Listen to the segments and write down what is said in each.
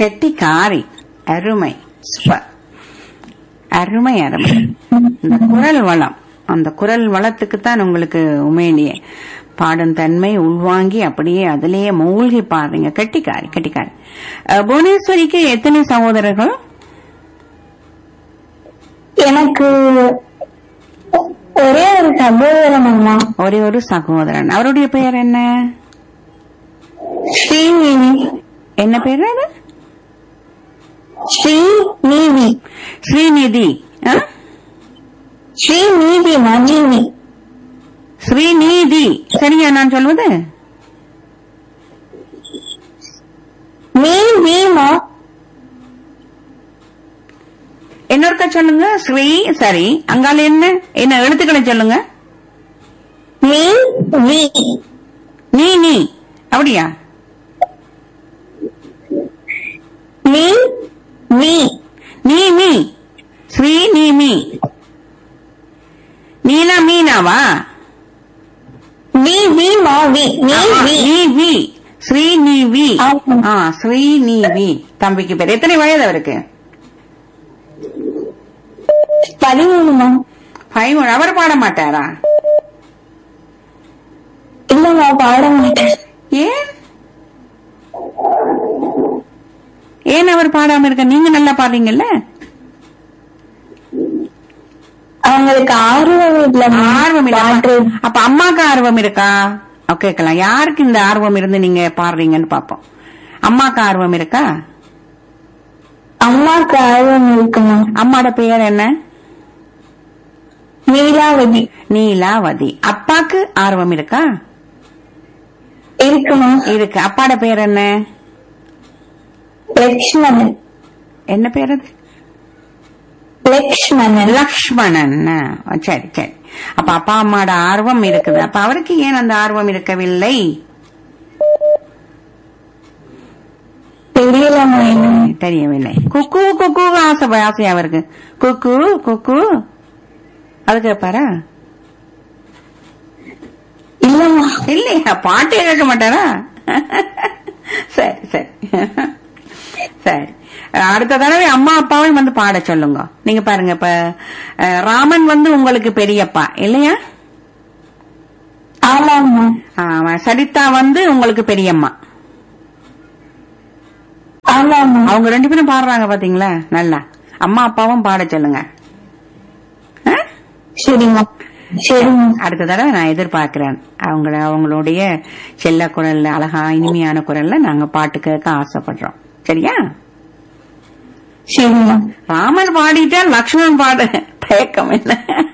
கெட்டிக்காரி அருமை சூப்பர். அருமை அருமை இந்த குரல் வளம் அந்த குரல் வளத்துக்கு தான் உங்களுக்கு உண்மையிலேயே பாடும் தன்மை உள்வாங்கி அப்படியே அதிலேயே மூழ்கி பாடுறீங்க கெட்டிக்காரி கெட்டிக்காரி அஹ், புவனேஸ்வரிக்கு எத்தனை சகோதரர்கள் எனக்கு ஒரே ஒரு சகோதரன் அம்மா ஒரே ஒரு சகோதரன் அவருடைய பெயர் என்ன ஸ்ரீநிதி என்ன பேர் அது ஸ்ரீநிதி ஸ்ரீநிதி ஆ? ஸ்ரீநிதி மஜினி ஸ்ரீநிதி சரியா நான் சொல்வது மீ பீமா இன்னொருக்க சொல்லுங்க ஸ்ரீ சரி அங்கால என்ன என்ன எழுத்துக்களை சொல்லுங்க மீ வி நீ நீ அப்படியா மீ வி நீ மீ ஸ்ரீ நீ மீ நீனா மீனாவா வி வி மா வி மீ ஆமா, வி நீ வி ஸ்ரீ நீ வி ஆமா. ஆ ஸ்ரீ நீ வி தம்பிக்கு பேர் எத்தனை வயது அவருக்கு பதிமூணுமா ஃபைவ் அவர் பாட மாட்டாரா இல்லம்மா பாட மாட்டேன் ஏன் ஏன் அவர் பாடாம இருக்க நீங்க நல்லா பாடுறீங்கல்ல அவங்களுக்கு ஆர்வம் இல்லம்மா ஆர்வம் இல்ல பாட்டு அப்ப அம்மாக்கு ஆர்வம் இருக்கா ஓ, கேட்கலாம் யாருக்கு இந்த ஆர்வம் இருந்து நீங்க பாடுறீங்கன்னு பாப்போம் அம்மாக்கு ஆர்வம் இருக்கா அம்மாக்கு ஆர்வம் இருக்குமா அம்மாட பெயர் என்ன நீலாவதி நீலாவதி அப்பாக்கு ஆர்வம் இருக்கா இருக்குமா இருக்கு அப்பாட பெயர் என்ன லக்ஷ்மணன் என்ன பேர் அது லக்ஷ்மணன் லக்ஷ்மணன் ஆ, சரி சரி அப்ப அப்பா அம்மாட ஆர்வம் இருக்குது அப்ப அவருக்கு ஏன் அந்த ஆர்வம் இருக்கவில்லை தெரியலம்மா என்ன தெரியவில்லை குக்கு குக்கு ஆசை ஆசையா அவருக்கு குக்கு குக்கு அது கேட்பாரா இல்லம்மா இல்லையா பாட்டே கேட்க மாட்டாரா சரி சரி சரி அடுத்த தடவை அம்மா அப்பாவையும் வந்து பாட சொல்லுங்க நீங்க பாருங்க இப்ப அஹ், ராமன் வந்து உங்களுக்கு பெரியப்பா இல்லையா ஆமாம்மா ஆமா, சரிதா வந்து உங்களுக்கு பெரியம்மா ஆமாம்மா அவங்க ரெண்டு பேரும் பாடுறாங்க பாத்தீங்களா நல்லா அம்மா அப்பாவும் பாட சொல்லுங்க ஆ? சரிம்மா சரிம்மா அடுத்த தடவை நான் எதிர்பார்க்கிறேன் அவங்கள அவங்களுடைய செல்ல குரல்ல அழகா இனிமையான குரல்ல நாங்க பாட்டு கேட்க ஆசைப்படுறோம் சரியா சரிம்மா ராமன் பாடிட்டா லக்ஷ்மணன் பாட தயக்கம் என்ன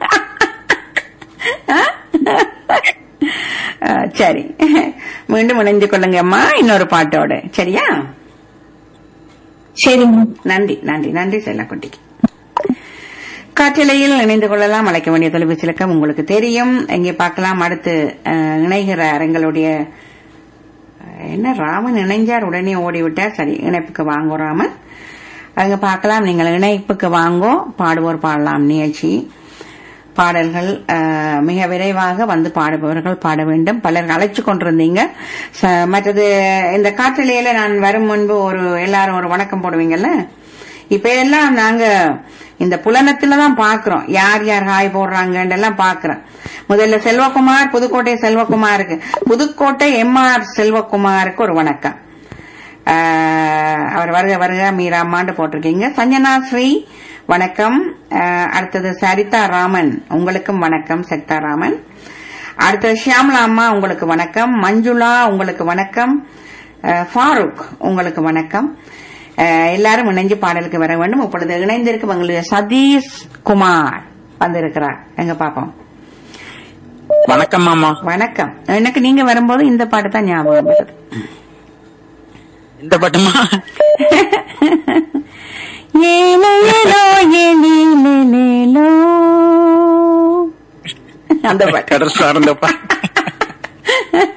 ஆ, சரி மீண்டும் இணைஞ்சு கொள்ளுங்க அம்மா இன்னொரு பாட்டோட சரியா சரிம்மா நன்றி நன்றி நன்றி செல்லக்குட்டிக்கு காற்றலையில் இணைந்து கொள்ளலாம் அழைக்க வேண்டிய தொலைபேசி இலக்கம் உங்களுக்கு தெரியும் எங்கே பார்க்கலாம் அடுத்து அஹ், இணைகிற எங்களுடைய அஹ், என்ன ராமன் இணைஞ்சார் உடனே ஓடிவிட்டார் சரி இணைப்புக்கு வாங்கோ ராமன் அங்க பார்க்கலாம் நீங்கள் இணைப்புக்கு வாங்கோ பாடுவோர் பாடலாம் நிகழ்ச்சி பாடல்கள் அஹ், மிக விரைவாக வந்து பாடுபவர்கள் பாட வேண்டும் பலர் அழைச்சு கொண்டிருந்தீங்க ச- மற்றது இந்த காற்றலையில நான் வரும் முன்பு ஒரு எல்லாரும் ஒரு வணக்கம் போடுவீங்கல்ல இப்ப எல்லாம் நாங்க இந்த புலனத்துல தான் பாக்குறோம் யார் யார் ஹாய் போடுறாங்கன்னு எல்லாம் பாக்குறோம் முதல்ல செல்வகுமார் புதுக்கோட்டை செல்வகுமாருக்கு புதுக்கோட்டை எம்ஆர் செல்வகுமாருக்கு ஒரு வணக்கம் ஆஹ் அவர் வருக வருக மீராமாண்டு போட்டிருக்கீங்க சஞ்சனா ஸ்ரீ வணக்கம் ஆஹ் அடுத்தது சரிதா ராமன் உங்களுக்கும் வணக்கம் சரிதா ராமன் அடுத்தது ஷியாமலா அம்மா உங்களுக்கு வணக்கம் மஞ்சுளா உங்களுக்கு வணக்கம் ஆஹ் ஃபாரூக் உங்களுக்கு வணக்கம் ஆஹ் எல்லாரும் இணைஞ்சு பாடலுக்கு வர வேண்டும் இப்பொழுது இணைந்திருக்கும் எங்களுடைய சதீஷ் குமார் வந்திருக்கிறார் எங்க பாப்போம் வணக்கம் மாமா வணக்கம் எனக்கு நீங்க வரும்போது இந்த பாட்டு தான் ஞாபகம் வருது இந்த பாட்டுமா ஏலோ ஏலோ ஏலேலேலேலோ அந்த பாட்டு கடல் சார்ந்த பாட்டு